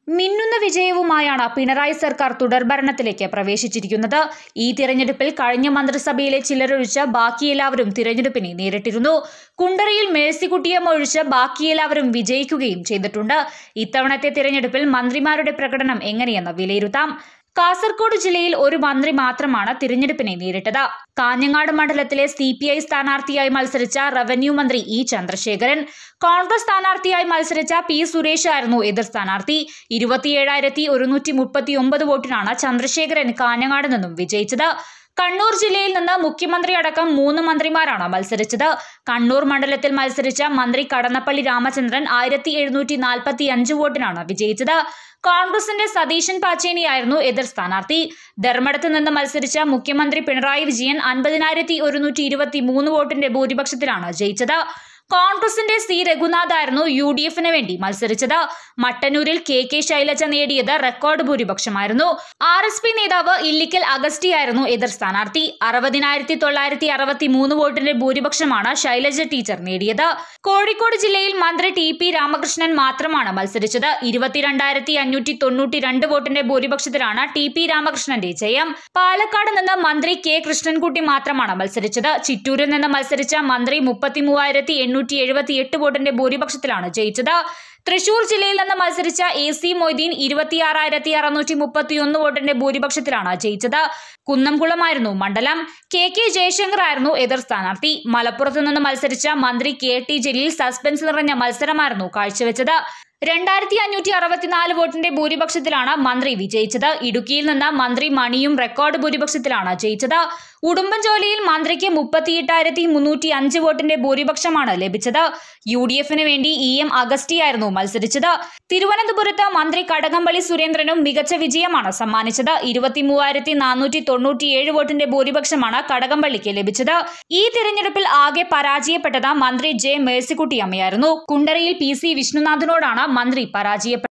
മിന്നുന്ന വിജയവുമായാണ് പിണറായി സർക്കാർ തുടർഭരണത്തിലേക്ക് പ്രവേശിച്ചിരിക്കുന്നത് ഈ തിരഞ്ഞെടുപ്പിൽ കഴിഞ്ഞ മന്ത്രിസഭയിലെ ചിലരൊഴിച്ച് ബാക്കിയെല്ലാവരും തിരഞ്ഞെടുപ്പിനെ നേരിട്ടിരുന്നു കുണ്ടറയിൽ മേഴ്സിക്കുട്ടിയം ഒഴിച്ച് ബാക്കിയെല്ലാവരും വിജയിക്കുകയും ചെയ്തിട്ടുണ്ട് ഇത്തവണത്തെ തിരഞ്ഞെടുപ്പിൽ മന്ത്രിമാരുടെ പ്രകടനം എങ്ങനെയെന്ന് വിലയിരുത്താം കാസർഗോഡ് ജില്ലയിൽ ഒരു മന്ത്രി മാത്രമാണ് തിരഞ്ഞെടുപ്പിനെ നേരിട്ടത് കാഞ്ഞങ്ങാട് മണ്ഡലത്തിലെ സി പി ഐ സ്ഥാനാർത്ഥിയായി മത്സരിച്ച റവന്യൂ മന്ത്രി ഇ ചന്ദ്രശേഖരൻ കോൺഗ്രസ് സ്ഥാനാർത്ഥിയായി മത്സരിച്ച പി സുരേഷ് ആയിരുന്നു എതിർ സ്ഥാനാർത്ഥി ഇരുപത്തിയേഴായിരത്തി ഒരുന്നൂറ്റി മുപ്പത്തി ഒമ്പത് വോട്ടിനാണ് ചന്ദ്രശേഖരൻ കാഞ്ഞങ്ങാട് നിന്നും വിജയിച്ചത് കണ്ണൂർ ജില്ലയിൽ നിന്ന് മുഖ്യമന്ത്രി അടക്കം മൂന്ന് മന്ത്രിമാരാണ് മത്സരിച്ചത് കണ്ണൂർ മണ്ഡലത്തിൽ മത്സരിച്ച മന്ത്രി കടന്നപ്പള്ളി രാമചന്ദ്രൻ ആയിരത്തി എഴുന്നൂറ്റി നാൽപ്പത്തി അഞ്ച് വോട്ടിനാണ് വിജയിച്ചത് കോൺഗ്രസിന്റെ സതീശൻ പാച്ചേനിയായിരുന്നു എതിർ സ്ഥാനാർത്ഥി ധർമ്മടത്ത് നിന്ന് മത്സരിച്ച മുഖ്യമന്ത്രി പിണറായി വിജയൻ അൻപതിനായിരത്തി ഒരുന്നൂറ്റി ഇരുപത്തി മൂന്ന് വോട്ടിന്റെ ഭൂരിപക്ഷത്തിലാണ് ജയിച്ചത് കോൺഗ്രസിന്റെ സി രഘുനാഥ് ആയിരുന്നു യു ഡി എഫിന് വേണ്ടി മത്സരിച്ചത് മട്ടന്നൂരിൽ കെ കെ ശൈലജ നേടിയത് റെക്കോർഡ് ഭൂരിപക്ഷമായിരുന്നു ആർ എസ് പി നേതാവ് ഇല്ലിക്കൽ അഗസ്റ്റി ആയിരുന്നു എതിർ സ്ഥാനാർത്ഥി അറുപതിനായിരത്തി തൊള്ളായിരത്തി അറുപത്തി മൂന്ന് വോട്ടിന്റെ ഭൂരിപക്ഷമാണ് ശൈലജ ടീച്ചർ നേടിയത് കോഴിക്കോട് ജില്ലയിൽ മന്ത്രി ടി പി രാമകൃഷ്ണൻ മാത്രമാണ് മത്സരിച്ചത് ഇരുപത്തിരണ്ടായിരത്തി അഞ്ഞൂറ്റി തൊണ്ണൂറ്റി രണ്ട് വോട്ടിന്റെ ഭൂരിപക്ഷത്തിലാണ് ടി പി രാമകൃഷ്ണന്റെ ജയം പാലക്കാട് നിന്ന് മന്ത്രി കെ കൃഷ്ണൻകുട്ടി മാത്രമാണ് മത്സരിച്ചത് ചിറ്റൂരിൽ നിന്ന് മത്സരിച്ച മന്ത്രി മുപ്പത്തി മൂവായിരത്തി എണ്ണൂറ്റി എഴുപത്തി എട്ട് വോട്ടിന്റെ ഭൂരിപക്ഷത്തിലാണ് ജയിച്ചത് തൃശൂർ ജില്ലയിൽ നിന്ന് മത്സരിച്ച എ സി മൊയ്തീൻ ഇരുപത്തിയാറായിരത്തി അറുന്നൂറ്റി മുപ്പത്തിയൊന്ന് വോട്ടിന്റെ ഭൂരിപക്ഷത്തിലാണ് ജയിച്ചത് കുന്നംകുളമായിരുന്നു മണ്ഡലം കെ കെ ജയശങ്കർ ആയിരുന്നു എതിർ സ്ഥാനാർത്ഥി മലപ്പുറത്ത് നിന്ന് മത്സരിച്ച മന്ത്രി കെ ടി ജലീൽ സസ്പെൻസ് നിറഞ്ഞ മത്സരമായിരുന്നു കാഴ്ചവെച്ചത് രണ്ടായിരത്തി അഞ്ഞൂറ്റി അറുപത്തിനാല് വോട്ടിന്റെ ഭൂരിപക്ഷത്തിലാണ് മന്ത്രി വിജയിച്ചത് ഇടുക്കിയിൽ നിന്ന് മന്ത്രി മണിയും റെക്കോർഡ് ഭൂരിപക്ഷത്തിലാണ് ജയിച്ചത് ഉടുമ്പൻചോലയിൽ മന്ത്രിക്ക് മുപ്പത്തിയെട്ടായിരത്തി മുന്നൂറ്റി അഞ്ച് വോട്ടിന്റെ ഭൂരിപക്ഷമാണ് ലഭിച്ചത് യു ഡി എഫിന് വേണ്ടി ഇ എം അഗസ്റ്റിയായിരുന്നു മത്സരിച്ചത് തിരുവനന്തപുരത്ത് മന്ത്രി കടകംപള്ളി സുരേന്ദ്രനും മികച്ച വിജയമാണ് സമ്മാനിച്ചത് ഇരുപത്തി മൂവായിരത്തി നാനൂറ്റി തൊണ്ണൂറ്റിയേഴ് വോട്ടിന്റെ ഭൂരിപക്ഷമാണ് കടകംപള്ളിക്ക് ലഭിച്ചത് ഈ തിരഞ്ഞെടുപ്പിൽ ആകെ പരാജയപ്പെട്ടത് മന്ത്രി ജെ മേഴ്സിക്കുട്ടിയമ്മയായിരുന്നു കുണ്ടറയിൽ പി സി വിഷ്ണുനാഥിനോടാണ് മന്ത്രി പരാജയപ്പെട്ടത്